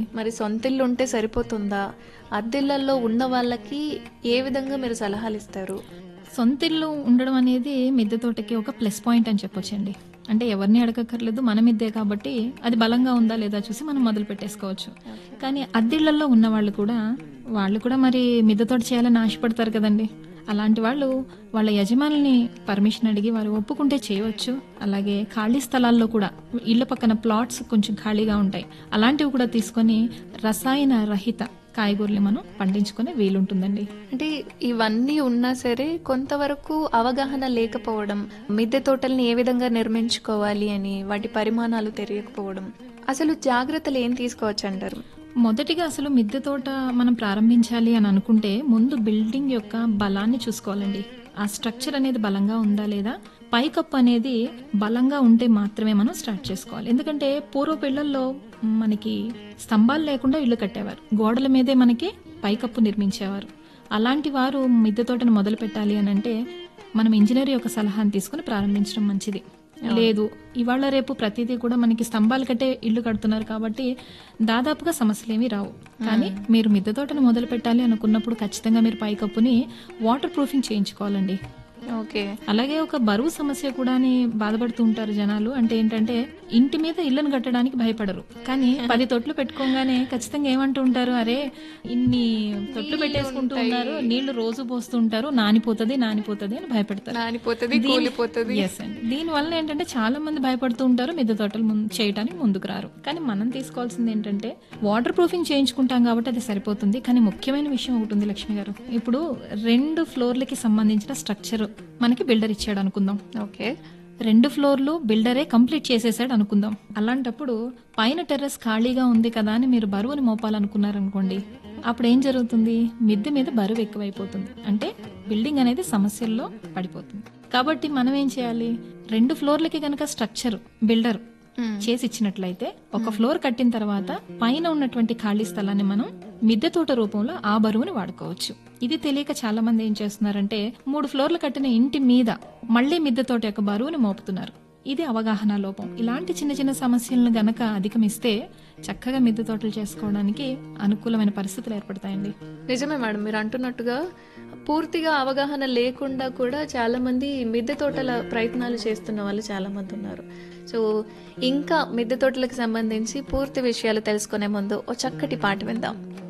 మరి సొంతిల్లు ఉంటే సరిపోతుందా అద్దెళ్ళల్లో ఉన్న వాళ్ళకి ఏ విధంగా మీరు సలహాలు ఇస్తారు సొంతిల్లు ఉండడం అనేది మిద్దె తోటకి ఒక ప్లస్ పాయింట్ అని చెప్పొచ్చండి అంటే ఎవరిని అడగక్కర్లేదు మన మిద్దే కాబట్టి అది బలంగా ఉందా లేదా చూసి మనం మొదలు పెట్టేసుకోవచ్చు కానీ అద్దెళ్లలో ఉన్న వాళ్ళు కూడా వాళ్ళు కూడా మరి మిద్దె తోట చేయాలని ఆశపడతారు కదండి అలాంటి వాళ్ళు వాళ్ళ యజమానుల్ని పర్మిషన్ అడిగి వారు ఒప్పుకుంటే చేయవచ్చు అలాగే ఖాళీ స్థలాల్లో కూడా ఇళ్ళ పక్కన ప్లాట్స్ కొంచెం ఖాళీగా ఉంటాయి అలాంటివి కూడా తీసుకొని రసాయన రహిత కాయగూరలు మనం పండించుకునే వీలుంటుందండి అంటే ఇవన్నీ ఉన్నా సరే కొంతవరకు అవగాహన లేకపోవడం మిద్దె తోటల్ని ఏ విధంగా నిర్మించుకోవాలి అని వాటి పరిమాణాలు తెలియకపోవడం అసలు జాగ్రత్తలు ఏం తీసుకోవచ్చు అంటారు మొదటిగా అసలు మిద్దె తోట మనం ప్రారంభించాలి అని అనుకుంటే ముందు బిల్డింగ్ యొక్క బలాన్ని చూసుకోవాలండి ఆ స్ట్రక్చర్ అనేది బలంగా ఉందా లేదా పైకప్పు అనేది బలంగా ఉంటే మాత్రమే మనం స్టార్ట్ చేసుకోవాలి ఎందుకంటే పూర్వ పిల్లల్లో మనకి స్తంభాలు లేకుండా ఇల్లు కట్టేవారు గోడల మీదే మనకి పైకప్పు నిర్మించేవారు అలాంటి వారు మిద్దె తోటను మొదలు పెట్టాలి అని అంటే మనం ఇంజనీర్ యొక్క సలహాను తీసుకుని ప్రారంభించడం మంచిది లేదు ఇవాళ రేపు ప్రతిదీ కూడా మనకి స్తంభాలు కట్టే ఇల్లు కడుతున్నారు కాబట్టి దాదాపుగా సమస్యలేమీ రావు కానీ మీరు మిద్దె తోటను మొదలు పెట్టాలి అనుకున్నప్పుడు ఖచ్చితంగా మీరు పైకప్పుని వాటర్ ప్రూఫింగ్ చేయించుకోవాలండి ఓకే అలాగే ఒక బరువు సమస్య కూడా అని బాధపడుతూ ఉంటారు జనాలు అంటే ఏంటంటే ఇంటి మీద ఇళ్ళను కట్టడానికి భయపడరు కానీ పది తొట్లు పెట్టుకోగానే ఖచ్చితంగా ఏమంటూ ఉంటారు అరే ఇన్ని తొట్లు పెట్టేసుకుంటూ ఉన్నారు నీళ్లు రోజు పోస్తూ ఉంటారు నానిపోతుంది నానిపోతుంది అని భయపెడతారు నానిపోతుంది కూలిపోతుంది ఎస్ అండి దీని వల్ల ఏంటంటే చాలా మంది భయపడుతూ ఉంటారు మిద్దె తోటలు ముందు చేయడానికి ముందుకు రారు కానీ మనం తీసుకోవాల్సింది ఏంటంటే వాటర్ ప్రూఫింగ్ చేయించుకుంటాం కాబట్టి అది సరిపోతుంది కానీ ముఖ్యమైన విషయం ఒకటి ఉంది లక్ష్మి గారు ఇప్పుడు రెండు ఫ్లోర్లకి సంబంధించిన స్ట్రక్చర్ మనకి బిల్డర్ ఇచ్చాడు అనుకుందాం ఓకే రెండు ఫ్లోర్లు బిల్డరే కంప్లీట్ చేసేసాడు అనుకుందాం అలాంటప్పుడు పైన టెర్రస్ ఖాళీగా ఉంది కదా అని మీరు బరువుని మోపాలనుకున్నారనుకోండి అప్పుడు ఏం జరుగుతుంది మిద్దె మీద బరువు ఎక్కువైపోతుంది అంటే బిల్డింగ్ అనేది సమస్యల్లో పడిపోతుంది కాబట్టి మనం ఏం చేయాలి రెండు ఫ్లోర్లకి గనక స్ట్రక్చర్ బిల్డర్ చేసి ఇచ్చినట్లయితే ఒక ఫ్లోర్ కట్టిన తర్వాత పైన ఉన్నటువంటి ఖాళీ స్థలాన్ని మనం మిద్దె తోట రూపంలో ఆ బరువుని వాడుకోవచ్చు ఇది తెలియక చాలా మంది ఏం చేస్తున్నారంటే మూడు ఫ్లోర్లు కట్టిన ఇంటి మీద మళ్ళీ మిద్దె తోట యొక్క బరువుని మోపుతున్నారు ఇది అవగాహన లోపం ఇలాంటి చిన్న చిన్న సమస్యలను గనక అధిగమిస్తే చక్కగా మిద్దె తోటలు చేసుకోవడానికి అనుకూలమైన పరిస్థితులు ఏర్పడతాయండి నిజమే మేడం మీరు అంటున్నట్టుగా పూర్తిగా అవగాహన లేకుండా కూడా చాలా మంది మిద్దె తోటల ప్రయత్నాలు చేస్తున్న వాళ్ళు చాలా మంది ఉన్నారు సో ఇంకా మిద్దె తోటలకు సంబంధించి పూర్తి విషయాలు తెలుసుకునే ముందు ఓ చక్కటి పాట విందాం